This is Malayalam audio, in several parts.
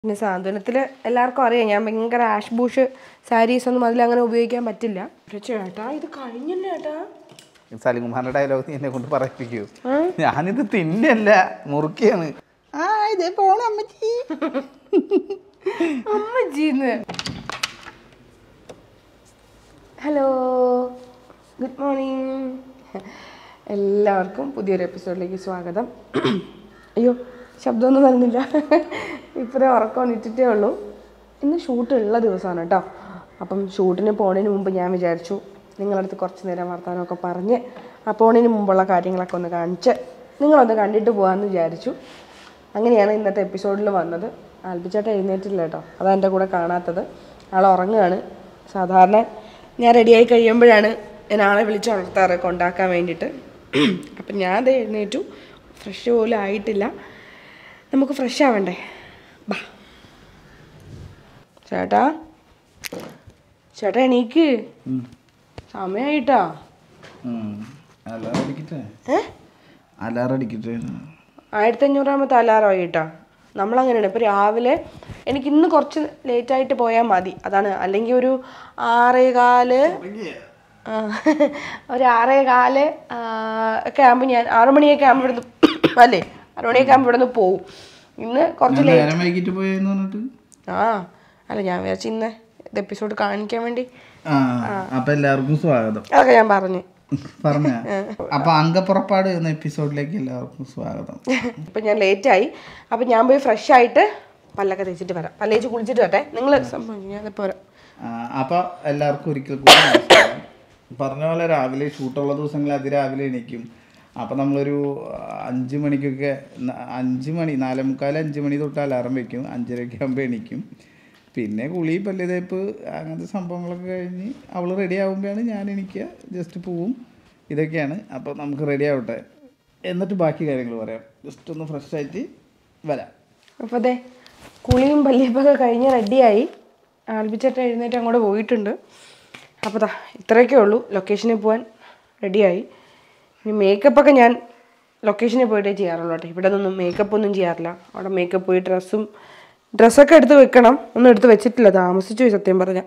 പിന്നെ സാന്ത്വനത്തിൽ എല്ലാവർക്കും അറിയാം ഞാൻ ഭയങ്കര ആഷ് ബൂഷ് സാരീസ് ഒന്നും അതിലങ്ങനെ ഉപയോഗിക്കാൻ പറ്റില്ല പക്ഷേ ചേട്ടാ ഇത് കഴിഞ്ഞല്ലേ ചേട്ടാ സലിംകുമാറിന്റെ ഡയലോഗ് നീ എന്നെ കൊണ്ട് പറയിപ്പിക്കൂ ഞാനിത് തിന്നല്ല മുറുക്കിയാണ് ആ ഇതേ പോണ അമ്മച്ചി അമ്മജീന്ന് ഹലോ ഗുഡ് മോർണിംഗ് എല്ലാവർക്കും പുതിയൊരു എപ്പിസോഡിലേക്ക് സ്വാഗതം അയ്യോ ശബ്ദമൊന്നും വരുന്നില്ല ഇപ്പോഴേ ഉറക്കം ഇട്ടിട്ടേ ഉള്ളൂ ഇന്ന് ഷൂട്ട് ഉള്ള ദിവസമാണ് കേട്ടോ അപ്പം ഷൂട്ടിന് പോണതിന് മുമ്പ് ഞാൻ വിചാരിച്ചു നിങ്ങളുടെ അടുത്ത് കുറച്ച് നേരം വർത്താനമൊക്കെ പറഞ്ഞ് ആ പോണതിന് മുമ്പുള്ള കാര്യങ്ങളൊക്കെ ഒന്ന് കാണിച്ച് നിങ്ങളൊന്ന് കണ്ടിട്ട് പോകാമെന്ന് വിചാരിച്ചു അങ്ങനെയാണ് ഇന്നത്തെ എപ്പിസോഡിൽ വന്നത് ആൽബിച്ചേട്ട എഴുന്നേറ്റില്ല കേട്ടോ അതാ എൻ്റെ കൂടെ കാണാത്തത് ആൾ ഉറങ്ങുകയാണ് സാധാരണ ഞാൻ റെഡിയായി കഴിയുമ്പോഴാണ് ഞാൻ ആളെ വിളിച്ച് ഉണർത്താറ് കൊണ്ടാക്കാൻ വേണ്ടിയിട്ട് അപ്പം ഞാൻ അത് എഴുന്നേറ്റു ഫ്രഷ് പോലും ആയിട്ടില്ല നമുക്ക് ഫ്രഷ് ആവണ്ടേ ബാ ചേട്ടാ ചേട്ടാ എണീക്ക് സമയമായിട്ടാ അലാറം അടിക്കട്ടെ ഏ അലാറം അടിക്കട്ടെ ആയിരത്തി അഞ്ഞൂറാമത്തെ അലാറമായി കേട്ടോ നമ്മളങ്ങനെയാണ് ഇപ്പോൾ രാവിലെ എനിക്ക് ഇന്ന് കുറച്ച് ലേറ്റായിട്ട് പോയാൽ മതി അതാണ് അല്ലെങ്കിൽ ഒരു ആറേകാല് ആ, ഒരു ആറേകാല് ആ, ഒക്കെ ആകുമ്പോൾ ഞാൻ ആറു മണിയൊക്കെ ആകുമ്പോൾ ഇവിടുന്ന് അല്ലേ ആറു മണിയൊക്കെ ആകുമ്പോൾ ഇവിടുന്ന് പോവും ഇന്ന് കുറച്ച് ലേറ്റ് നേരം വൈകിട്ട് പോയെന്ന് പറഞ്ഞിട്ട് ആ അല്ല ഞാൻ വിചാരിച്ചു ഇന്ന് ഇത് എപ്പിസോഡ് കാണിക്കാൻ വേണ്ടി ആ അപ്പൊ എല്ലാവർക്കും സ്വാഗതം അതൊക്കെ ഞാൻ പറഞ്ഞു പറഞ്ഞ അപ്പൊ അംഗപ്പുറപ്പാട് എന്ന എപ്പിസോഡിലേക്ക് എല്ലാവർക്കും സ്വാഗതം അപ്പം ഞാൻ ലേറ്റായി അപ്പം ഞാൻ പോയി ഫ്രഷ് ആയിട്ട് പല്ലൊക്കെ തേച്ചിട്ട് വരാം പല്ലേച്ച് കുളിച്ചിട്ട് വരട്ടെ നിങ്ങൾ സംഭവം ഞാനിപ്പോൾ വരാം ആ, അപ്പൊ എല്ലാവർക്കും ഒരിക്കൽ കൂടി നമസ്കാരം. പറഞ്ഞ പോലെ രാവിലെ ഷൂട്ടുള്ള ദിവസങ്ങളിൽ അതിരാവിലെ എണീക്കും അപ്പം നമ്മളൊരു അഞ്ച് മണിക്കൊക്കെ ന- അഞ്ച് മണി നാലേ മുക്കാൽ അഞ്ച് മണി തൊട്ട് അലാറം വെക്കും അഞ്ചരയൊക്കെ ആകുമ്പോൾ എണീക്കും പിന്നെ കുളി പല്ല് തേപ്പ് അങ്ങനത്തെ സംഭവങ്ങളൊക്കെ കഴിഞ്ഞ് അവൾ റെഡി ആകുമ്പോഴാണ് ഞാൻ എണീക്കുക ജസ്റ്റ് പോവും ഇതൊക്കെയാണ് അപ്പോൾ നമുക്ക് റെഡി ആവട്ടെ എന്നിട്ട് ബാക്കി കാര്യങ്ങൾ പറയാം ജസ്റ്റ് ഒന്ന് ഫ്രഷ് ആയിട്ട് വരാം അപ്പോൾ അതെ കുളിയും പല്ലിയപ്പൊക്കെ കഴിഞ്ഞ് റെഡിയായി ആൽബിച്ചേട്ട എഴുന്നേറ്റ് അങ്ങോട്ട് പോയിട്ടുണ്ട് അപ്പോൾ ദാ ഇത്രയൊക്കെ ഉള്ളൂ ലൊക്കേഷനിൽ പോകാൻ റെഡിയായി ഇനി മേക്കപ്പൊക്കെ ഞാൻ ലൊക്കേഷനിൽ പോയിട്ടേ ചെയ്യാറുള്ളൂ കേട്ടോ ഇവിടെ നിന്നൊന്നും മേക്കപ്പ് ഒന്നും ചെയ്യാറില്ല അവിടെ മേക്കപ്പ് പോയി ഡ്രസ്സും ഡ്രസ്സൊക്കെ എടുത്ത് വെക്കണം ഒന്നും എടുത്ത് വെച്ചിട്ടില്ല താമസിച്ചു പോയി സത്യം പറഞ്ഞാൽ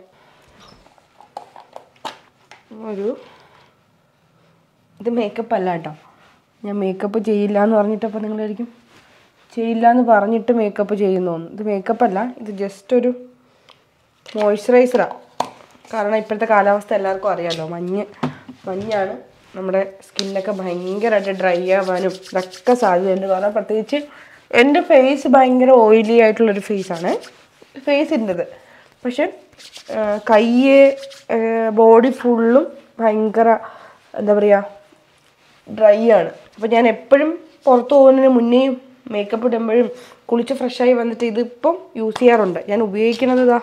ഒരു ഇത് മേക്കപ്പ് അല്ല കേട്ടോ ഞാൻ മേക്കപ്പ് ചെയ്യില്ല എന്ന് പറഞ്ഞിട്ടപ്പോൾ നിങ്ങളായിരിക്കും ചെയ്യില്ല എന്ന് പറഞ്ഞിട്ട് മേക്കപ്പ് ചെയ്യുന്നു ഇത് മേക്കപ്പ് അല്ല ഇത് ജസ്റ്റ് ഒരു മോയ്സ്ചറൈസറാണ് കാരണം ഇപ്പോഴത്തെ കാലാവസ്ഥ എല്ലാവർക്കും അറിയാമല്ലോ മഞ്ഞ് മഞ്ഞാണ് നമ്മുടെ സ്കിന്നൊക്കെ ഭയങ്കരമായിട്ട് ഡ്രൈ ആവാനും ഇതൊക്കെ സാധ്യതയുണ്ട് കാരണം പ്രത്യേകിച്ച് എൻ്റെ ഫേസ് ഭയങ്കര ഓയിലി ആയിട്ടുള്ളൊരു ഫേസാണ് ഫേസിൻ്റെത് പക്ഷെ കൈ ബോഡി ഫുള്ളും ഭയങ്കര എന്താ പറയുക ഡ്രൈ ആണ് അപ്പോൾ ഞാൻ എപ്പോഴും പുറത്ത് പോകുന്നതിന് മുന്നേയും മേക്കപ്പ് ഇടുമ്പോഴും കുളിച്ച് ഫ്രഷായി വന്നിട്ട് ഇതിപ്പം യൂസ് ചെയ്യാറുണ്ട് ഞാൻ ഉപയോഗിക്കുന്നത് ഇതാ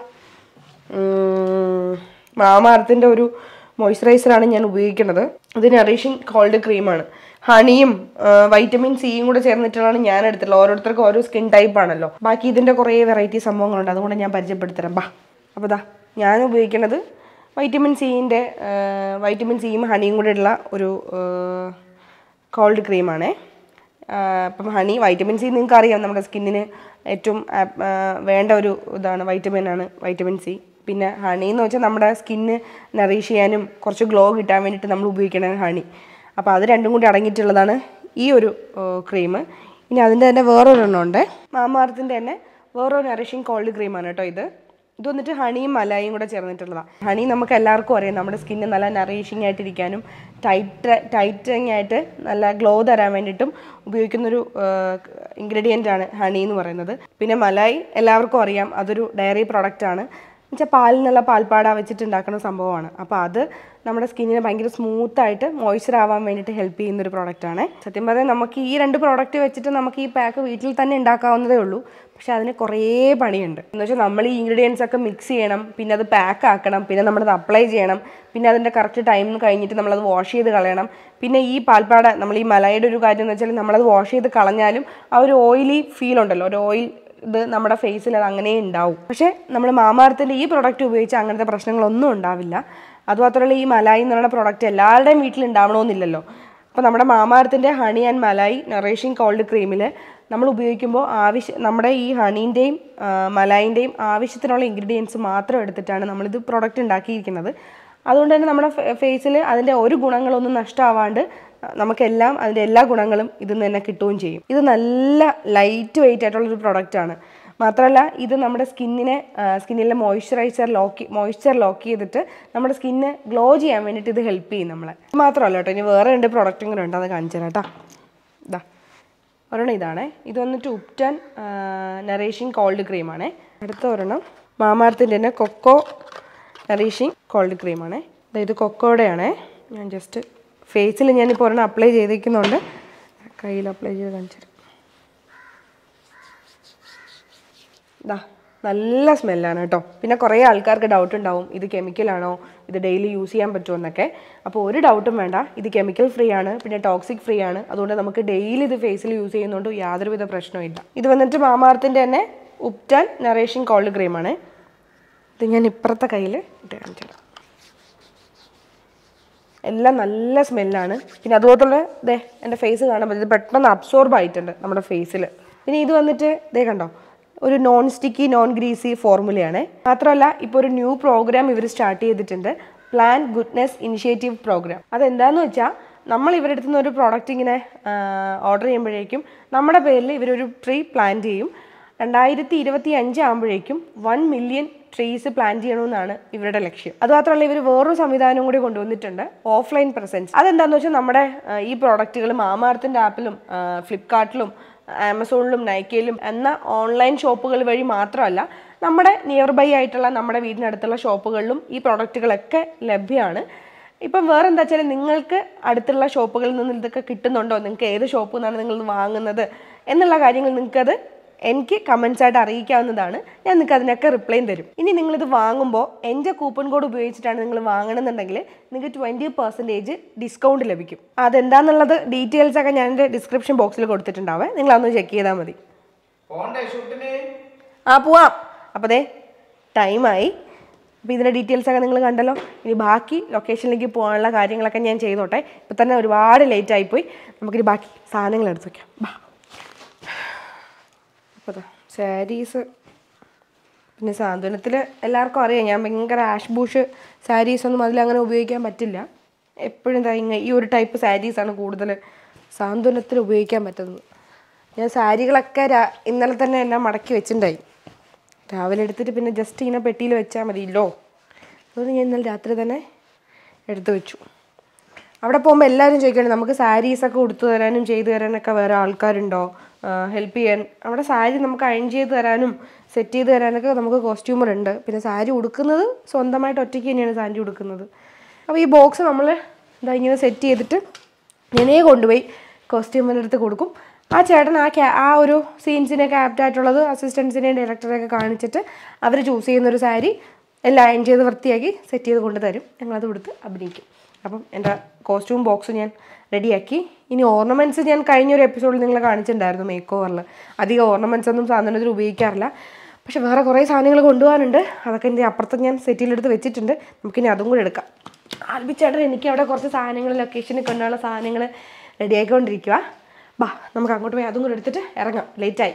മാമാർത്തിൻ്റെ ഒരു മോയ്സ്ചറൈസറാണ് ഞാൻ ഉപയോഗിക്കുന്നത് ഇത് നറീഷിങ് കോൾഡ് ക്രീമാണ് ഹണിയും വൈറ്റമിൻ സിയും കൂടെ ചേർന്നിട്ടുള്ളതാണ് ഞാൻ എടുത്തിട്ടുള്ളത് ഓരോരുത്തർക്കും ഓരോ സ്കിൻ ടൈപ്പ് ആണല്ലോ ബാക്കി ഇതിൻ്റെ കുറേ വെറൈറ്റി സംഭവങ്ങളുണ്ട് അതുകൊണ്ട് ഞാൻ പരിചയപ്പെടുത്തരാം ബാ അപ്പോൾ ദാ ഞാൻ ഉപയോഗിക്കുന്നത് വൈറ്റമിൻ സിൻ്റെ വൈറ്റമിൻ സിയും ഹണിയും കൂടെ ഉള്ള ഒരു കോൾഡ് ക്രീമാണേ അപ്പം ഹണി വൈറ്റമിൻ സി നിങ്ങൾക്ക് അറിയാം നമ്മുടെ സ്കിന്നിന് ഏറ്റവും ആപ്- ആ, വേണ്ട ഒരു ഇതാണ് വൈറ്റമിൻ ആണ് വൈറ്റമിൻ സി പിന്നെ ഹണി എന്ന് വെച്ചാൽ നമ്മുടെ സ്കിന്ന് നറീഷ് ചെയ്യാനും കുറച്ച് ഗ്ലോ കിട്ടാൻ വേണ്ടിയിട്ട് നമ്മൾ ഉപയോഗിക്കണം ഹണി അപ്പോൾ അത് രണ്ടും കൂടി അടങ്ങിയിട്ടുള്ളതാണ് ഈ ഒരു ക്രീം ഇനി അതിൻ്റെ തന്നെ വേറൊരെണ്ണം ഉണ്ട് മാമാർത്തിൻ്റെ തന്നെ വേറൊരു നറിഷിങ് കോൾഡ് ക്രീമാണ് കേട്ടോ ഇത് ഇത് വന്നിട്ട് ഹണിയും മലായും കൂടെ ചേർന്നിട്ടുള്ളതാണ് ഹണി നമുക്ക് എല്ലാവർക്കും അറിയാം നമ്മുടെ സ്കിന്ന് നല്ല നറീഷിങ് ആയിട്ടിരിക്കാനും ടൈറ്റ് ടൈറ്റിങ് ആയിട്ട് നല്ല ഗ്ലോ തരാൻ വേണ്ടിയിട്ടും ഉപയോഗിക്കുന്നൊരു ഇൻഗ്രീഡിയൻ്റ് ആണ് ഹണി എന്ന് പറയുന്നത് പിന്നെ മലായി എല്ലാവർക്കും അറിയാം അതൊരു ഡയറി പ്രോഡക്റ്റ് ആണ് എന്നുവെച്ചാൽ പാലിൽ നിന്നുള്ള പാൽപ്പാട വെച്ചിട്ട് ഉണ്ടാക്കുന്ന സംഭവമാണ് അപ്പോൾ അത് നമ്മുടെ സ്കിന്നിനെ ഭയങ്കര സ്മൂത്തായിട്ട് മോയ്സ്ചർ ആവാൻ വേണ്ടിയിട്ട് ഹെൽപ്പ് ചെയ്യുന്ന ഒരു പ്രോഡക്റ്റാണ് സത്യം പറഞ്ഞാൽ നമുക്ക് ഈ രണ്ട് പ്രോഡക്റ്റ് വെച്ചിട്ട് നമുക്ക് ഈ പാക്ക് വീട്ടിൽ തന്നെ ഉണ്ടാക്കാവുന്നതേ ഉള്ളൂ പക്ഷേ അതിന് കുറേ പണിയുണ്ട് എന്ന് വെച്ചാൽ നമ്മൾ ഈ ഇൻഗ്രീഡിയൻസ് ഒക്കെ മിക്സ് ചെയ്യണം പിന്നെ അത് പാക്ക് ആക്കണം പിന്നെ നമ്മളത് അപ്ലൈ ചെയ്യണം പിന്നെ അതിൻ്റെ കറക്റ്റ് ടൈം കഴിഞ്ഞിട്ട് നമ്മളത് വാഷ് ചെയ്ത് കളയണം പിന്നെ ഈ പാൽപ്പാട നമ്മൾ ഈ മലയുടെ ഒരു കാര്യം എന്ന് വെച്ചാൽ നമ്മളത് വാഷ് ചെയ്ത് കളഞ്ഞാലും ആ ഒരു ഓയിലി ഫീൽ ഉണ്ടല്ലോ ഒരു ഓയിൽ ഇത് നമ്മുടെ ഫേസിൽ അത് അങ്ങനെ ഉണ്ടാവും പക്ഷേ നമ്മൾ മാമാർത്തിൻ്റെ ഈ പ്രൊഡക്റ്റ് ഉപയോഗിച്ച് അങ്ങനത്തെ പ്രശ്നങ്ങളൊന്നും ഉണ്ടാവില്ല അതുമാത്രമല്ല ഈ മലായി എന്ന് പറയുന്ന പ്രൊഡക്റ്റ് എല്ലാവരുടെയും വീട്ടിൽ ഉണ്ടാവണമെന്നില്ലല്ലോ അപ്പോൾ നമ്മുടെ മാമാർത്തിൻ്റെ honey and malai nourishing cold ക്രീമിൽ നമ്മൾ ഉപയോഗിക്കുമ്പോൾ ആവശ്യം നമ്മുടെ ഈ ഹണീൻ്റെയും മലായിൻ്റെയും ആവശ്യത്തിനുള്ള ഇൻഗ്രീഡിയൻസ് മാത്രം എടുത്തിട്ടാണ് നമ്മളിത് പ്രൊഡക്റ്റ് ഉണ്ടാക്കിയിരിക്കുന്നത് അതുകൊണ്ട് തന്നെ നമ്മുടെ ഫേസിൽ അതിൻ്റെ ഒരു ഗുണങ്ങളൊന്നും നഷ്ടമാവാണ്ട് നമുക്കെല്ലാം അതിൻ്റെ എല്ലാ ഗുണങ്ങളും ഇതിൽ നിന്ന് തന്നെ കിട്ടുകയും ചെയ്യും ഇത് നല്ല ലൈറ്റ് വെയിറ്റ് ആയിട്ടുള്ളൊരു പ്രൊഡക്റ്റാണ് മാത്രമല്ല ഇത് നമ്മുടെ സ്കിന്നിനെ സ്കിന്നിലെ മോയ്സ്ചറൈസർ ലോക്ക് മോയ്സ്ചർ ലോക്ക് ചെയ്തിട്ട് നമ്മുടെ സ്കിന്ന് ഗ്ലോ ചെയ്യാൻ വേണ്ടിയിട്ട് ഇത് ഹെൽപ്പ് ചെയ്യും നമ്മളെ ഇത് മാത്രമല്ല കേട്ടോ ഇനി വേറെ രണ്ട് പ്രൊഡക്റ്റും കൂടെ ഉണ്ട് അത് കാണിച്ചു തരാം കേട്ടോ ഇതാ ഒരെണ്ണം ഇതാണേ ഇത് വന്നിട്ട് ഉപ്റ്റൻ നറേഷിങ് കോൾഡ് ക്രീമാണേ അടുത്ത ഒരെണ്ണം മാമാർത്തിൻ്റെ തന്നെ കൊക്കോ നറേഷിങ് കോൾഡ് ക്രീമാണേ ഇത് കൊക്കോയുടെയാണേ ഞാൻ ജസ്റ്റ് ഫേസിൽ ഞാനിപ്പോൾ ഒരെണ്ണം അപ്ലൈ ചെയ്തേക്കുന്നുണ്ട് കയ്യിൽ അപ്ലൈ ചെയ്ത് കാണിച്ചു തരാം ദാ നല്ല സ്മെല്ലാണ് കേട്ടോ പിന്നെ കുറേ ആൾക്കാർക്ക് ഡൗട്ട് ഉണ്ടാവും ഇത് കെമിക്കലാണോ ഇത് ഡെയിലി യൂസ് ചെയ്യാൻ പറ്റുമോ എന്നൊക്കെ അപ്പോൾ ഒരു ഡൗട്ടും വേണ്ട ഇത് കെമിക്കൽ ഫ്രീ ആണ് പിന്നെ ടോക്സിക് ഫ്രീ ആണ് അതുകൊണ്ട് നമുക്ക് ഡെയിലി ഇത് ഫേസിൽ യൂസ് ചെയ്യുന്നതുകൊണ്ട് യാതൊരുവിധ പ്രശ്നവും ഇല്ല ഇത് വന്നിട്ട് മാമാർത്തിൻ്റെ തന്നെ ഉപ്റ്റാൻ നറേഷിങ് കോൾഡ് ക്രീമാണ് ഇത് ഞാൻ ഇപ്പുറത്തെ കയ്യിൽ ഇട്ട് കാണിച്ചു തരാം എല്ലാം നല്ല സ്മെല്ലാണ് പിന്നെ അതുപോലുള്ള ദേ എൻ്റെ ഫേസ് കാണാൻ പറ്റും ഇത് പെട്ടെന്ന് അബ്സോർബ് ആയിട്ടുണ്ട് നമ്മുടെ ഫേസിൽ പിന്നെ ഇത് വന്നിട്ട് ദേ കണ്ടോ ഒരു നോൺ സ്റ്റിക്കി നോൺ ഗ്രീസി ഫോർമുലയാണ് മാത്രമല്ല ഇപ്പോൾ ഒരു ന്യൂ പ്രോഗ്രാം ഇവർ സ്റ്റാർട്ട് ചെയ്തിട്ടുണ്ട് പ്ലാൻ ഗുഡ്നെസ് ഇനിഷ്യേറ്റീവ് പ്രോഗ്രാം അതെന്താന്ന് വെച്ചാൽ നമ്മൾ ഇവരുടെ അടുത്ത് നിന്ന് ഒരു പ്രോഡക്റ്റ് ഇങ്ങനെ ഓർഡർ ചെയ്യുമ്പോഴേക്കും നമ്മുടെ പേരിൽ ഇവരൊരു ട്രീ പ്ലാൻ ചെയ്യും രണ്ടായിരത്തി ഇരുപത്തി അഞ്ച് ആകുമ്പോഴേക്കും വൺ മില്യൺ ട്രീസ് പ്ലാൻ ചെയ്യണമെന്നാണ് ഇവരുടെ ലക്ഷ്യം അതുമാത്രമല്ല ഇവർ വേറൊരു സംവിധാനം കൂടി കൊണ്ടുവന്നിട്ടുണ്ട് ഓഫ്ലൈൻ പ്രസൻസ് അതെന്താണെന്ന് വെച്ചാൽ നമ്മുടെ ആ, ഈ പ്രോഡക്റ്റുകൾ മാമാർത്തിൻ്റെ ആപ്പിലും ഫ്ലിപ്കാർട്ടിലും ആമസോണിലും നൈക്കയിലും എന്ന ഓൺലൈൻ ഷോപ്പുകൾ വഴി മാത്രമല്ല നമ്മുടെ നിയർ ബൈ ആയിട്ടുള്ള നമ്മുടെ വീടിനടുത്തുള്ള ഷോപ്പുകളിലും ഈ പ്രോഡക്റ്റുകളൊക്കെ ലഭ്യമാണ് ഇപ്പം വേറെ എന്താ വെച്ചാൽ നിങ്ങൾക്ക് അടുത്തുള്ള ഷോപ്പുകളിൽ നിന്ന് ഇതൊക്കെ കിട്ടുന്നുണ്ടോ നിങ്ങൾക്ക് ഏത് ഷോപ്പിൽ നിന്നാണ് നിങ്ങൾ ഇത് വാങ്ങുന്നത് എന്നുള്ള കാര്യങ്ങൾ നിങ്ങൾക്കത് എനിക്ക് കമൻസ് ആയിട്ട് അറിയിക്കാവുന്നതാണ് ഞാൻ നിങ്ങൾക്ക് അതിനൊക്കെ റിപ്ലൈയും തരും ഇനി നിങ്ങളിത് വാങ്ങുമ്പോൾ എൻ്റെ കൂപ്പൺ കോഡ് ഉപയോഗിച്ചിട്ടാണ് നിങ്ങൾ വാങ്ങണമെന്നുണ്ടെങ്കിൽ നിങ്ങൾക്ക് ട്വൻറ്റി പെർസെൻറ്റേജ് ഡിസ്കൗണ്ട് ലഭിക്കും അതെന്താണെന്നുള്ളത് ഡീറ്റെയിൽസ് ഒക്കെ ഞാൻ എൻ്റെ ഡിസ്ക്രിപ്ഷൻ ബോക്സിൽ കൊടുത്തിട്ടുണ്ടാവേ നിങ്ങൾ അതൊന്ന് ചെക്ക് ചെയ്താൽ മതി ആ പോവാം അപ്പോൾ ദേ ടൈമായി അപ്പോൾ ഇതിൻ്റെ ഡീറ്റെയിൽസ് ഒക്കെ നിങ്ങൾ കണ്ടല്ലോ ഇനി ബാക്കി ലൊക്കേഷനിലേക്ക് പോകാനുള്ള കാര്യങ്ങളൊക്കെ ഞാൻ ചെയ്തോട്ടെ ഇപ്പം തന്നെ ഒരുപാട് ലേറ്റ് ആയിപ്പോയി നമുക്കിനി ബാക്കി സാധനങ്ങൾ എടുത്ത് വയ്ക്കാം ബാ അപ്പോൾ സാരീസ് പിന്നെ സാന്ത്വനത്തിൽ എല്ലാവർക്കും അറിയാം ഞാൻ ഭയങ്കര ആഷ് ബൂഷ് സാരീസ് ഒന്നും അതിലങ്ങനെ ഉപയോഗിക്കാൻ പറ്റില്ല എപ്പോഴും ദാ ഇങ്ങ ഈ ഒരു ടൈപ്പ് സാരീസാണ് കൂടുതൽ സാന്ത്വനത്തിൽ ഉപയോഗിക്കാൻ പറ്റുന്നത് ഞാൻ സാരികളൊക്കെ രാ- ഇന്നലെ തന്നെ എല്ലാം മടക്കി വെച്ചിട്ടുണ്ടായി രാവിലെ എടുത്തിട്ട് പിന്നെ ജസ്റ്റ് ഇങ്ങനെ പെട്ടിയിൽ വെച്ചാൽ മതിയല്ലോ അതുകൊണ്ട് ഞാൻ ഇന്നലെ രാത്രി തന്നെ എടുത്തു വെച്ചു അവിടെ പോകുമ്പോൾ എല്ലാവരും ചോദിക്കണം നമുക്ക് സാരീസൊക്കെ ഉടുത്തു തരാനും ചെയ്തു തരാനൊക്കെ വേറെ ആൾക്കാരുണ്ടോ ഹെൽപ്പ് ചെയ്യാൻ അവിടെ സാരി നമുക്ക് അയൺ ചെയ്ത് തരാനും സെറ്റ് ചെയ്ത് തരാനൊക്കെ നമുക്ക് കോസ്റ്റ്യൂമർ ഉണ്ട് പിന്നെ സാരി ഉടുക്കുന്നത് സ്വന്തമായിട്ട് ഒറ്റയ്ക്ക് തന്നെയാണ് സാരി ഉടുക്കുന്നത് അപ്പോൾ ഈ ബോക്സ് നമ്മൾ ഇതാ ഇങ്ങനെ സെറ്റ് ചെയ്തിട്ട് ഞാനേ കൊണ്ടുപോയി കോസ്റ്റ്യൂമറിൻ്റെ അടുത്ത് കൊടുക്കും ആ ചേട്ടൻ ആ ക്യാ ആ ഒരു സീൻസിനൊക്കെ ആപ്റ്റ് ആയിട്ടുള്ളത് അസിസ്റ്റൻസിനെയും ഡയറക്ടറെയൊക്കെ കാണിച്ചിട്ട് അവർ ചൂസ് ചെയ്യുന്ന ഒരു സാരി എല്ലാം അയൺ ചെയ്ത് വൃത്തിയാക്കി സെറ്റ് ചെയ്ത് കൊണ്ടുതരും ഞങ്ങളത് കൊടുത്ത് അഭിനയിക്കും അപ്പം എൻ്റെ കോസ്റ്റ്യൂം ബോക്സ് ഞാൻ റെഡിയാക്കി ഇനി ഓർണമെൻറ്റ്സ് ഞാൻ കഴിഞ്ഞൊരു എപ്പിസോഡിൽ നിങ്ങളെ കാണിച്ചിട്ടുണ്ടായിരുന്നു മേക്ക് ഓവറിൽ അധികം ഓർണമെൻറ്റ്സ് ഒന്നും സാധനത്തിൽ ഉപയോഗിക്കാറില്ല പക്ഷെ വേറെ കുറേ സാധനങ്ങൾ കൊണ്ടുപോകാനുണ്ട് അതൊക്കെ എൻ്റെ അപ്പുറത്ത് ഞാൻ സെറ്റിലെടുത്ത് വെച്ചിട്ടുണ്ട് നമുക്കിനി അതും കൂടി എടുക്കാം ആൽബിച്ചേട്ടൻ എനിക്ക് അവിടെ കുറച്ച് സാധനങ്ങൾ ലൊക്കേഷനിൽ കൊണ്ടുള്ള സാധനങ്ങൾ റെഡിയാക്കിക്കൊണ്ടിരിക്കുക ബാ നമുക്ക് അങ്ങോട്ട് പോയി അതും കൂടി എടുത്തിട്ട് ഇറങ്ങാം ലേറ്റായി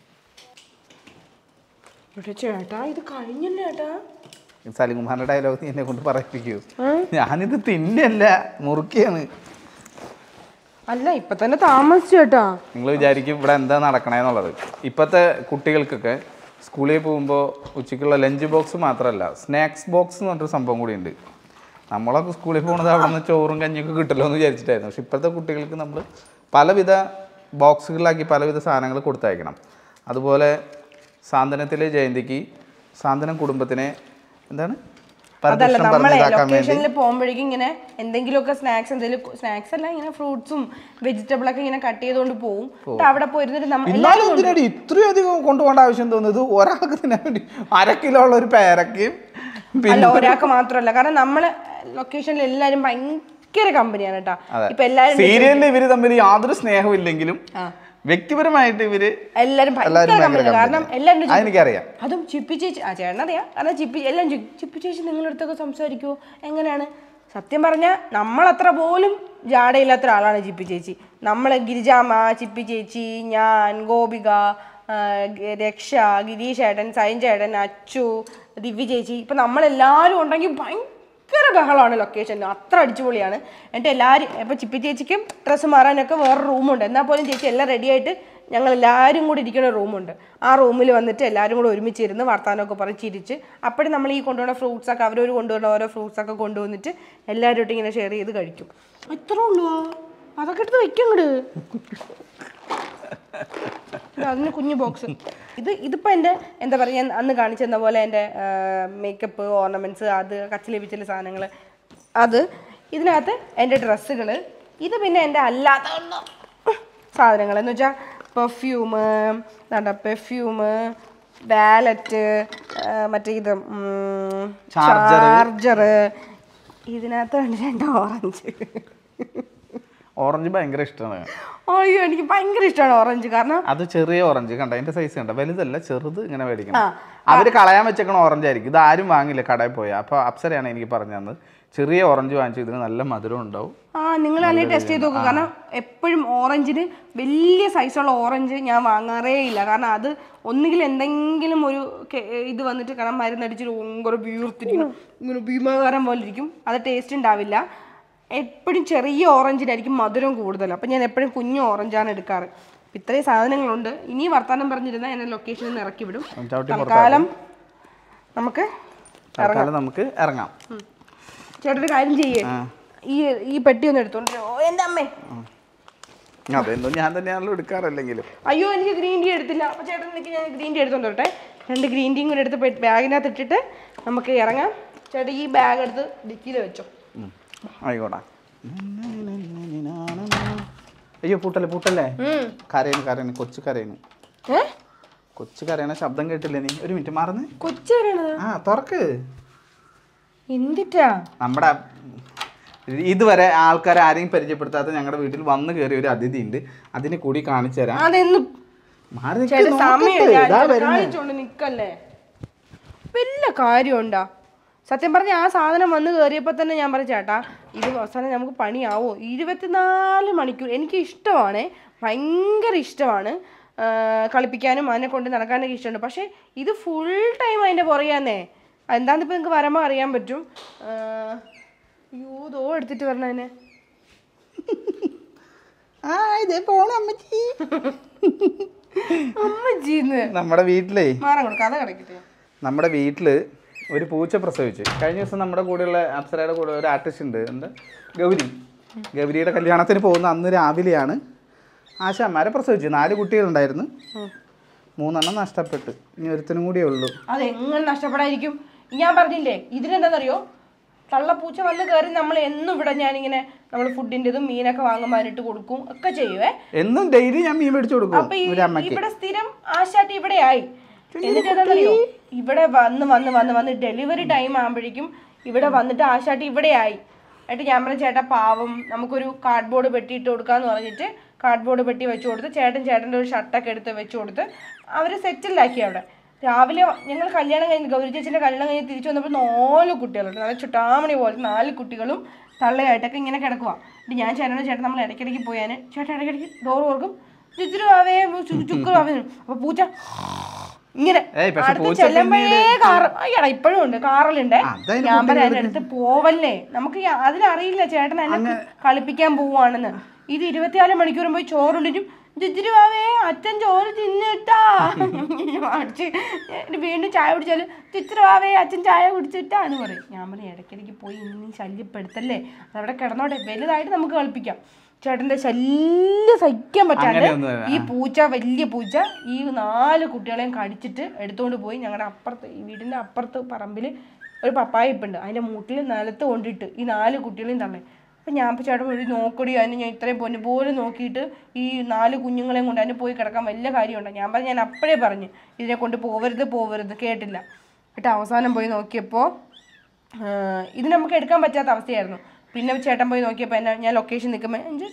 ഇവിടെ ചേട്ടാ ഇത് കഴിഞ്ഞല്ലേ ചേട്ടാ സലിംകുമാറിന്റെ ഡയലോഗ് നീ എന്നെ കൊണ്ട് പറയിപ്പിക്കൂ ഞാനിത് തിന്നല്ല മുറുക്കിയാണ് അല്ല ഇപ്പൊ തന്നെ താമസിച്ചു ചേട്ടാ നിങ്ങൾ വിചാരിക്കും ഇവിടെ എന്താ നടക്കണേന്നുള്ളത് ഇപ്പോഴത്തെ കുട്ടികൾക്കൊക്കെ സ്കൂളിൽ പോകുമ്പോൾ ഉച്ചയ്ക്കുള്ള ലഞ്ച് ബോക്സ് മാത്രമല്ല സ്നാക്സ് ബോക്സ് എന്ന് പറഞ്ഞൊരു സംഭവം കൂടി ഉണ്ട് നമ്മളൊക്കെ സ്കൂളിൽ പോകുന്നത് അവിടെ നിന്ന് ചോറും കഞ്ഞിയൊക്കെ കിട്ടല്ലോ എന്ന് വിചാരിച്ചിട്ടായിരുന്നു പക്ഷെ ഇപ്പോഴത്തെ കുട്ടികൾക്ക് നമ്മൾ പലവിധ ബോക്സുകളിലാക്കി പലവിധ സാധനങ്ങൾ കൊടുത്തയക്കണം അതുപോലെ സാന്ത്വനത്തിലെ ജയന്തിക്ക് സാന്ത്വനം കുടുംബത്തിനെ എന്താണ് അതല്ല പരദൂഷണം നമ്മളെ പറഞ്ഞിതാക്കാൻ വേണ്ടി ലൊക്കേഷനിൽ പോകുമ്പോഴേക്കും ഇങ്ങനെ എന്തെങ്കിലുമൊക്കെ സ്നാക്സ് എന്തെങ്കിലും സ്നാക്സ് അല്ല ഇങ്ങനെ ഫ്രൂട്ട്സും വെജിറ്റബിൾ ഒക്കെ ഇങ്ങനെ കട്ട് ചെയ്തുകൊണ്ട് പോകും എന്നിട്ട് അവിടെ പോയിരുന്നിട്ട് നമ്മ എന്നാലും എന്തിനാടി ഇത്രയും അധികം കൊണ്ടുപോകേണ്ട ആവശ്യം തോന്നുന്നത് ഒരാൾക്ക് തിന്നാൻ വേണ്ടി അര കിലോ ഉള്ള ഒരു പേരക്കയും അല്ല ഒരാൾക്ക് മാത്രമല്ല കാരണം നമ്മള് ലൊക്കേഷനിൽ എല്ലാരും ഭയങ്കര കമ്പനിയാണ് കേട്ടാ ഇപ്പൊ എല്ലാരും സീരിയലിൽ ഇവര് തമ്മിൽ യാതൊരു സ്നേഹവും ഇല്ലെങ്കിലും വ്യക്തിപരമായിട്ട് ഇവര് എല്ലാരും എല്ലാവരും ഭയങ്കര ഭയങ്കര കമ്പനി കാരണം company. എല്ലാരും ചി- അതെനിക്കറിയാം അതും ചിപ്പി ചേച്ചി ആ ചേട്ടൻ അറിയാം കാരണം ചിപ്പി എല്ലാം ചി- ചിപ്പി ചേച്ചി നിങ്ങളുടെ അടുത്തൊക്കെ സംസാരിക്കുമോ എങ്ങനെയാണ് സത്യം പറഞ്ഞാൽ നമ്മളത്ര പോലും ജാടയില്ലാത്ത ഒരാളാണ് ചിപ്പി ചേച്ചി നമ്മൾ ഗിരിജാമ്മ ചിപ്പി ചേച്ചി ഞാൻ ഗോപിക ആ, ഗ- രക്ഷ ഗിരീഷ് ഏട്ടൻ സൈൻ ചേട്ടൻ അച്ചു ദിവ്യ ചേച്ചി ഇപ്പം നമ്മളെല്ലാവരും ഉണ്ടെങ്കിൽ ഭയങ്കര ബഹളമാണ് ലൊക്കേഷനിൽ അത്ര അടിച്ചുപൊളിയാണ് എന്നിട്ട് എല്ലാവരും ഇപ്പം ചിപ്പി ചേച്ചിക്കും ഡ്രസ്സ് മാറാനൊക്കെ വേറെ റൂമുണ്ട് എന്നാൽ പോലും ചേച്ചി എല്ലാം റെഡിയായിട്ട് ഞങ്ങൾ എല്ലാവരും കൂടി ഇരിക്കുന്ന റൂമുണ്ട് ആ റൂമിൽ വന്നിട്ട് എല്ലാവരും കൂടെ ഒരുമിച്ചിരുന്ന് വർത്താനമൊക്കെ പറഞ്ഞ് ചിരിച്ച് അപ്പോഴും നമ്മൾ ഈ കൊണ്ടുവന്ന ഫ്രൂട്ട്സ് ഒക്കെ അവരവർ കൊണ്ടുവന്ന ഓരോ ഫ്രൂട്ട്സ് ഒക്കെ കൊണ്ടുവന്നിട്ട് എല്ലാവരും ഇങ്ങനെ ഷെയർ ചെയ്ത് കഴിക്കും ഇത്ര ഉള്ളൂ അതൊക്കെ എടുത്ത് വെക്കും ഇങ്ങോട്ട് അതിന് കുഞ്ഞു ബോക്സ് ഇത് ഇതിപ്പോൾ എൻ്റെ എന്താ പറയുക ഞാൻ അന്ന് കാണിച്ചെന്ന പോലെ എൻ്റെ മേക്കപ്പ് ഓർണമെൻറ്റ്സ് അത് കച്ചിലെ പിച്ചിലെ സാധനങ്ങൾ അത് ഇതിനകത്ത് എൻ്റെ ഡ്രസ്സുകൾ ഇത് പിന്നെ എൻ്റെ അല്ലാത്ത സാധനങ്ങൾ എന്ന് വെച്ചാൽ പെർഫ്യൂമ് എന്താ പെർഫ്യൂമ് വാലറ്റ് മറ്റേ ഇത് ചാർജർ ഇതിനകത്ത് ഉണ്ട് രണ്ട് ഓറഞ്ച് ഓറഞ്ച് ഭയങ്കര ഇഷ്ടമാണ് അയ്യോ എനിക്ക് ഭയങ്കര ഇഷ്ടമാണ് ഓറഞ്ച് കാരണം അത് ചെറിയ ഓറഞ്ച് കണ്ട അതിന്റെ സൈസ് കണ്ട വലുതല്ല ചെറുത് ഇങ്ങനെ മേടിക്കണം അവര് കളയാൻ വെച്ചേക്കണ ഓറഞ്ച് ആയിരിക്കും ഇത് ആരും വാങ്ങില്ല കടയിൽ പോയാൽ അപ്പൊ അപ്സരയാണ് എനിക്ക് പറഞ്ഞു തന്നത് ചെറിയ ഓറഞ്ച് വാങ്ങിച്ചു ഇതിന് നല്ല മധുരം ഉണ്ടാവും ആ നിങ്ങൾ അല്ലെങ്കിൽ ടെസ്റ്റ് ചെയ്ത് നോക്കുക കാരണം എപ്പോഴും ഓറഞ്ചിന് വലിയ സൈസുള്ള ഓറഞ്ച് ഞാൻ വാങ്ങാറേ ഇല്ല കാരണം അത് ഒന്നുകിൽ എന്തെങ്കിലും ഒരു കെ- ഇത് വന്നിട്ട് കാരണം മരുന്നടിച്ചിട്ട് ഭയങ്കര വീർത്തിരിക്കും ഇങ്ങനെ ഭീമാകാരം പോലെ ഇരിക്കും അത് ടേസ്റ്റ് ഉണ്ടാവില്ല എപ്പോഴും ചെറിയ ഓറഞ്ചിനായിരിക്കും മധുരം കൂടുതൽ അപ്പം ഞാൻ എപ്പോഴും കുഞ്ഞു ഓറഞ്ചാണ് എടുക്കാറ് ഇത്രയും സാധനങ്ങളുണ്ട് ഇനി വർത്താനം പറഞ്ഞിരുന്നാൽ എന്നെ ലൊക്കേഷനിൽ നിന്ന് ഇറക്കി വിടും ചവിട്ടി തൽക്കാലം നമുക്ക് തൽക്കാലം നമുക്ക് ഇറങ്ങാം ചേട്ടൊരു കാര്യം ചെയ്യേ ഈ ഈ പെട്ടി ഒന്ന് എടുത്തോണ്ട് വരൂ. ഓ എൻ്റെ അമ്മേ അതെന്തോ ഞാൻ തന്നെയാണല്ലോ എടുക്കാറല്ലെങ്കിലും അയ്യോ എനിക്ക് ഗ്രീൻ ടീ എടുത്തില്ല അപ്പോൾ ചേട്ടൻ എനിക്ക് ഞാൻ ഗ്രീൻ ടീ എടുത്തോണ്ട് വരട്ടെ രണ്ട് ഗ്രീൻ ടീയും കൂടെ എടുത്ത് പെ- ബാഗിനകത്ത് ഇട്ടിട്ട് നമുക്ക് ഇറങ്ങാം ചേട്ടൻ ഈ ബാഗ് എടുത്ത് ഡിക്കിയിൽ വെച്ചോ ആയിക്കോട്ടെ അയ്യോ പൂട്ടല്ലേ പൂട്ടല്ലേ ഉം. കരയണ് കരയണ് കൊച്ചു കരയണ് ഏ കൊച്ചു കരയണ ശബ്ദം കേട്ടില്ലേ നീ ഒരു മിനിറ്റ് മാറുന്നേ കൊച്ചു വരണത് ആ തുറക്ക് എന്തിട്ടാ നമ്മുടെ ഇതുവരെ ആൾക്കാരെ ആരെയും പരിചയപ്പെടുത്താത്ത ഞങ്ങളുടെ വീട്ടിൽ വന്നു കയറിയ ഒരു അതിഥി ഉണ്ട് അതിനെ കൂടി കാണിച്ചു തരാം അതെന്ന് മാറി നിൽക്ക്, ചേട്ടൻ നോക്കട്ടെ. സമയം ഇതാ വരുന്നെ. കാണിച്ചോണ്ട് നിക്കല്ലേ വല്ല കാര്യമുണ്ടാ സത്യം പറഞ്ഞ ആ സാധനം വന്ന് കയറിയപ്പോൾ തന്നെ ഞാൻ പറഞ്ഞു ചേട്ടാ ഇത് അവസാനം നമുക്ക് പണിയാവോ ഇരുപത്തിനാല് മണിക്കൂർ എനിക്ക് ഇഷ്ടമാണ് ഭയങ്കര ഇഷ്ടമാണ് ആ, കളിപ്പിക്കാനും അതിനെ കൊണ്ട് നടക്കാനൊക്കെ ഇഷ്ടമുണ്ട് പക്ഷേ ഇത് ഫുൾ ടൈം അതിൻ്റെ പുറകെയാന്നേ എന്താണെന്ന് ഇപ്പം നിങ്ങൾക്ക് വരുമ്പോൾ അറിയാൻ പറ്റും ആ, അയ്യോ ദോ എടുത്തിട്ട് വരണതിനെ ആ ഇതേ പോണ അമ്മച്ചി അമ്മ ജീന്ന് നമ്മുടെ വീട്ടിലേ മാറാൻ കൊടുക്കാം കഥ കിടക്കട്ടെ നമ്മുടെ വീട്ടില് ഒരു പൂച്ച പ്രസവിച്ചു കഴിഞ്ഞ ദിവസം നമ്മുടെ കൂടെയുള്ള അപ്സരയുടെ കൂടെ ഒരു ആർട്ടിസ്റ്റ് ഉണ്ട് എന്താ ഗൗരി ഗൗരിയുടെ കല്യാണത്തിന് പോകുന്ന അന്ന് രാവിലെയാണ് ആശാന്മാരെ പ്രസവിച്ചു നാല് കുട്ടികളുണ്ടായിരുന്നു മൂന്നെണ്ണം നഷ്ടപ്പെട്ടു ഇനി ഒരുത്തനും കൂടിയേ ഉള്ളൂ അതെങ്ങനെ നഷ്ടപ്പെടാതിരിക്കും ഞാൻ പറഞ്ഞില്ലേ ഇതിനെന്താണെന്നറിയോ തള്ളപ്പൂച്ച വന്ന് കയറി നമ്മൾ എന്നും ഇവിടെ ഞാനിങ്ങനെ നമ്മൾ ഫുഡിൻ്റെതും മീനൊക്കെ വാങ്ങുമ്പോൾ കൊടുക്കും ഒക്കെ ചെയ്യുവേ എന്നും ഡെയിലി ഞാൻ മീൻ മേടിച്ചു കൊടുക്കും അപ്പൊ ഈ ഒരു അമ്മയ്ക്ക് ഇവിടെ സ്ഥിരം ആശാട്ടി ഇവിടെ ആയി എന്നിട്ട് എന്താണെന്നറിയോ ഇവിടെ വന്ന് വന്ന് വന്ന് വന്ന് ഡെലിവറി ടൈം ആകുമ്പോഴേക്കും ഇവിടെ വന്നിട്ട് ആശാട്ടി ഇവിടെ ആയി എന്നിട്ട് ഞാൻ പറഞ്ഞ ചേട്ടാ പാവം നമുക്കൊരു കാർഡ്ബോർഡ് പെട്ടി ഇട്ട് കൊടുക്കാന്ന് പറഞ്ഞിട്ട് കാർഡ്ബോർഡ് പെട്ടി വെച്ച് കൊടുത്ത് ചേട്ടൻ ചേട്ടൻ്റെ ഒരു ഷർട്ടൊക്കെ എടുത്ത് വെച്ച് കൊടുത്ത് അവർ സെറ്റിലാക്കി അവിടെ രാവിലെ ഞങ്ങൾ കല്യാണം കഴിഞ്ഞ് ഗൗരി ചേച്ചിൻ്റെ കല്യാണം കഴിഞ്ഞ് തിരിച്ചു വന്നപ്പോൾ നാല് കുട്ടികളുണ്ട് നല്ല ചുട്ടാമണി പോലെ നാല് കുട്ടികളും തള്ളയായിട്ടൊക്കെ ഇങ്ങനെ കിടക്കുക എന്നിട്ട് ഞാൻ ചേട്ടനോട് ചേട്ടൻ നമ്മൾ ഇടയ്ക്കിടയ്ക്ക് പോയാൽ ചേട്ടൻ ഇടയ്ക്കിടയ്ക്ക് ഡോർ ഓർക്കും ചുറ്റുരുവാവേ ചുക്കുവാവേ അപ്പൊ പൂച്ച ഇങ്ങനെ ഏയ് പക്ഷെ അടുത്ത് പൂച്ച ചെല്ലുമ്പോഴേ കാറ് അയ്യടാ ഇപ്പോഴും ഉണ്ട് കാറിലുണ്ട് അതതിന് ഞാൻ പറയാം അതിന്റെ അടുത്ത് പോവല്ലേ നമുക്ക് ഈ- അതിനറിയില്ല ചേട്ടൻ എന്നെ കളിപ്പിക്കാൻ പോവാണെന്ന് ഇത് ഇരുപത്തിനാല് മണിക്കൂറും പോയി ചോറുണ്ടിട്ടും ചിച്ചിരുവാവേ അച്ഛൻ ചോറ് തിന്നിട്ടാ അടിച്ച് വീണ്ടും ചായ കുടിച്ചാലും ചിച്ചിരുവാവേ അച്ഛൻ ചായ കുടിച്ചിട്ടാ എന്ന് പറയും ഞാൻ പറയും ഇടയ്ക്കിടയ്ക്ക് പോയി ഇനി ശല്യപ്പെടുത്തല്ലേ അതവിടെ കിടന്നോട്ടെ വലുതായിട്ട് നമുക്ക് കളിപ്പിക്കാം ചേട്ടന്റെ ശല്യം സഹിക്കാൻ പറ്റാണ്ട് അങ്ങനെയൊന്നും ഈ പൂച്ച വലിയ പൂച്ച ഈ നാല് കുട്ടികളെയും കടിച്ചിട്ട് എടുത്തുകൊണ്ട് പോയി ഞങ്ങളുടെ അപ്പുറത്ത് ഈ വീടിന്റെ അപ്പുറത്ത് പറമ്പിൽ ഒരു പപ്പായ ഇപ്പുണ്ട് അതിന്റെ മൂട്ടിൽ നിലത്ത് കൊണ്ടിട്ട് ഈ നാല് കുട്ടികളെയും തള്ളേ അപ്പം ഞാൻ ഇപ്പം ചേട്ടൻ ഒരു നോക്കടി അതിന് ഞാൻ ഇത്രയും പൊന്നു പോലെ നോക്കിയിട്ട് ഈ നാല് കുഞ്ഞുങ്ങളെയും കൊണ്ട് അതിന് പോയി കിടക്കാൻ വലിയ കാര്യമുണ്ട് ഞാൻ പറഞ്ഞു ഞാൻ അപ്പോഴേ പറഞ്ഞു ഇതിനെ കൊണ്ട് പോവരുത് പോവരുത് കേട്ടില്ല എന്നിട്ട് അവസാനം പോയി നോക്കിയപ്പോൾ ഇത് നമുക്ക് എടുക്കാൻ പറ്റാത്ത അവസ്ഥയായിരുന്നു പിന്നെ ചേട്ടൻ പോയി നോക്കിയപ്പോൾ എന്നെ ഞാൻ ലൊക്കേഷൻ നിൽക്കുമ്പോൾ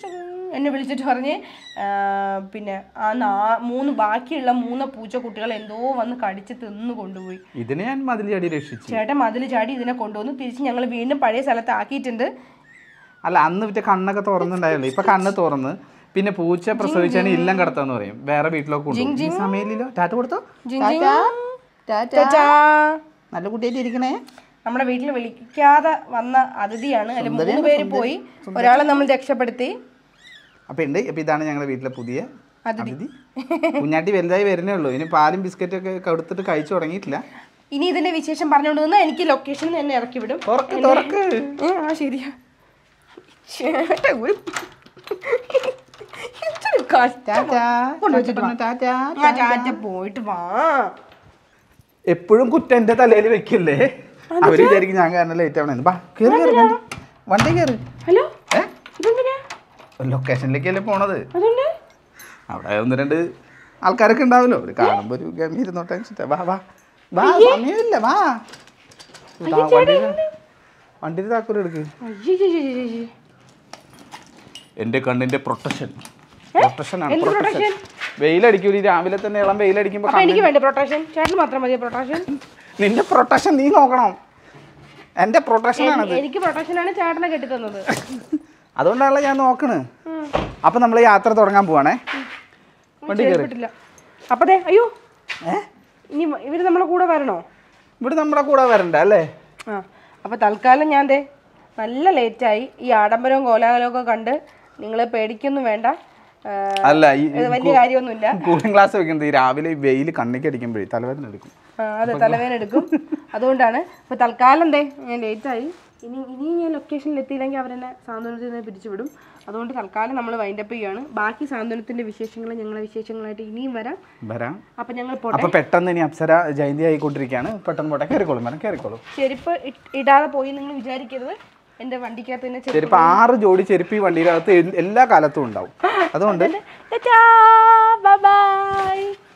എന്നെ വിളിച്ചിട്ട് പറഞ്ഞ് ആ, പിന്നെ ആ നാ മൂന്ന് ബാക്കിയുള്ള മൂന്ന് പൂച്ചക്കുട്ടികൾ എന്തോ വന്ന് കടിച്ച് തിന്നു കൊണ്ടുപോയി ഇതിനെ ഞാൻ മതിൽ ചാടി രക്ഷിച്ചു ചേട്ടൻ മതിൽ ചാടി ഇതിനെ കൊണ്ടുവന്നു തിരിച്ച് ഞങ്ങൾ വീണ്ടും പഴയ സ്ഥലത്ത് ആക്കിയിട്ടുണ്ട് അല്ല അന്ന് മറ്റേ കണ്ണൊക്കെ തുറന്നുണ്ടായല്ലോ ഇപ്പൊ കണ്ണ് തുറന്ന് പിന്നെ പൂച്ച പ്രസവിച്ചാണ് ഇല്ലം കിടത്താന്ന് പറയും വേറെ വീട്ടിലൊക്കെ കൊണ്ടുപോകും ഈ സമയമില്ലല്ലോ ടാറ്റ കൊടുത്തോ ജിങ് ജിങ്. ടാറ്റ ടാറ്റാ. നല്ല കുട്ടിയായിട്ട് ഇരിക്കണേ നമ്മുടെ വീട്ടിൽ വിളിക്കാതെ വന്ന അതിഥിയാണ് അതിൽ മൂന്ന് പേര് പോയി ഒരാളെ നമ്മൾ രക്ഷപ്പെടുത്തി അപ്പൊ ഉണ്ട് അപ്പൊ ഇതാണ് ഞങ്ങളുടെ വീട്ടിലെ പുതിയ അതിഥി കുഞ്ഞാട്ടി വലുതായി വരുന്നേ ഉള്ളൂ ഇനി പാലും ബിസ്ക്കറ്റും ഒക്കെ കൊടുത്തിട്ട് കഴിച്ചു തുടങ്ങിയിട്ടില്ല ഇനി ഇതിന്റെ വിശേഷം പറഞ്ഞുകൊണ്ട് നിന്ന് എനിക്ക് ലൊക്കേഷൻ തന്നെ ഇറക്കി വിടും തുറക്ക് തുറക്ക് ഏ, ആ ശരിയാ ചേട്ടാ ഒരു എന്തൊരു കഷ്ടം. ടാറ്റാ കൊണ്ടുവച്ചിട്ട് വാ. ടാറ്റാ ആ ചാറ്റ പോയിട്ട് വാ എപ്പോഴും കുറ്റം എന്റെ തലയിൽ വെക്കില്ലേ അവര് വിചാരിക്കും ഞാൻ കാരണം ലേറ്റ് ആവണേ ബാ കേറി കേറി വണ്ടി വണ്ടി കേറി ഹലോ ഏ ഇതെന്തിനാ ലൊക്കേഷനിലേക്കല്ലേ പോണത് അതുകൊണ്ട് അവിടെ ഒന്ന് രണ്ട് ആൾക്കാരൊക്കെ ഉണ്ടാവല്ലോ ഒരു കാണുമ്പോ ഒരു ഗംഭീര നോട്ടം വെച്ചിട്ടാ വാ വാ വാ സമയമില്ല വാ ഇതാ, വണ്ടിയുടെ വണ്ടിയുടെ താക്കോൽ എടുക്ക് അയ്യയ്യയ്യയ്യയ്യ. എന്റെ കണ്ണിന്റെ പ്രൊട്ടക്ഷൻ പ്രൊട്ടക്ഷൻ ആണ് എന്ത് പ്രൊട്ടക്ഷൻ protection? വെയിലടിക്കൂലി രാവിലെ തന്നെ ഇളം വെയിലടിക്കുമ്പോ അപ്പൊ എനിക്ക് വേണ്ട പ്രൊട്ടക്ഷൻ ചേട്ടന് മാത്രം മതിയോ പ്രൊട്ടക്ഷൻ നിന്റെ പ്രൊട്ടക്ഷൻ നീ നോക്കണം എന്റെ പ്രൊട്ടക്ഷൻ ആണത് എനിക്ക് പ്രൊട്ടക്ഷൻ ആണ് ചേട്ടനെ കെട്ടി തന്നത് അതുകൊണ്ടാണല്ലോ ഞാൻ നോക്കണ് അപ്പൊ നമ്മൾ യാത്ര തുടങ്ങാൻ പോവാണേ വണ്ടി കയറി ചെയ്തിട്ടില്ല അപ്പതേ അയ്യോ ഏ ഇനി ഇവര് നമ്മളെ കൂടെ വരണോ ഇവിടെ നമ്മുടെ കൂടെ വരണ്ട അല്ലേ ആ അപ്പൊ തൽക്കാലം ഞാൻ ദേ നല്ല ലേറ്റായി ഈ ആഡംബരവും കോലാഹലവും ഒക്കെ കണ്ട് നിങ്ങൾ പേടിക്കൊന്നും വേണ്ട ആ, അല്ല ഈ ഇത് വലിയ കാര്യമൊന്നുമില്ല കൂളിംഗ് ഗ്ലാസ് വെക്കുന്നത് ഈ രാവിലെ ഈ വെയിൽ കണ്ണിക്ക് അടിക്കുമ്പോഴേ തലവേദന എടുക്കും ആ, അതെ തലവേദന എടുക്കും അതുകൊണ്ടാണ് ഇപ്പൊ തൽക്കാലം ദേ ഞാൻ ലേറ്റായി ഇനി ഇനി ഞാൻ ലൊക്കേഷനിൽ എത്തിയില്ലെങ്കിൽ അവരെന്നെ സാന്ത്വനത്തിൽ നിന്ന് പിരിച്ചുവിടും അതുകൊണ്ട് തൽക്കാലം നമ്മൾ വൈൻഡപ്പ് ചെയ്യുകയാണ് ബാക്കി സാന്ത്വനത്തിന്റെ വിശേഷങ്ങൾ ഞങ്ങളെ വിശേഷങ്ങളായിട്ട് ഇനിയും വരാം വരാം അപ്പൊ ഞങ്ങൾ പോട്ടെ അപ്പൊ പെട്ടെന്ന് ഇനി അപ്സര ജയന്തി ആയിക്കൊണ്ടിരിക്കുകയാണ് പെട്ടെന്ന് പോട്ടെ കയറിക്കോളും മേഡം കയറിക്കോളും ചെരുപ്പ് ഇട്ട്- ഇടാതെ പോയി നിങ്ങൾ വിചാരിക്കരുത് എന്റെ വണ്ടിക്കകത്ത് തന്നെ ചെരുപ്പ് ചെരുപ്പ് ആറ് ജോഡി ചെരുപ്പ് ഈ വണ്ടിയുടെ അകത്ത് എൽ- എല്ലാ കാലത്തും ഉണ്ടാവും അതുകൊണ്ട് ബൈ